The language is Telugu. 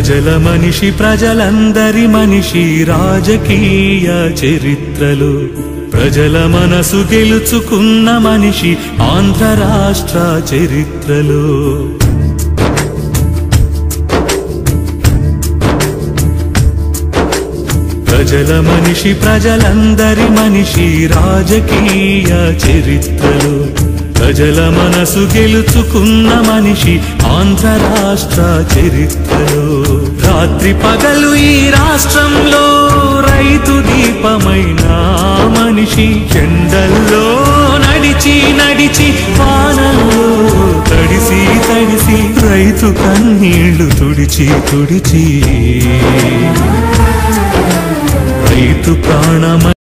ప్రజల మనిషి ప్రజలందరి మనిషి రాజకీయ చరిత్రలు ప్రజల మనసు గెలుచుకున్న మనిషి ఆంధ్ర రాష్ట్ర చరిత్రలు ప్రజల మనిషి ప్రజలందరి మనిషి రాజకీయ చరిత్రలు ప్రజల మనసు గెలుచుకున్న మనిషి ఆంధ్ర రాష్ట్ర చరిత్రలు రాత్రి పగలు ఈ రాష్ట్రంలో రైతు దీపమైన మనిషి ఎండల్లో నడిచి నడిచి వానల్లో తడిసి తడిసి రైతు కన్నీళ్లు తుడిచి తుడిచి రైతు ప్రాణమ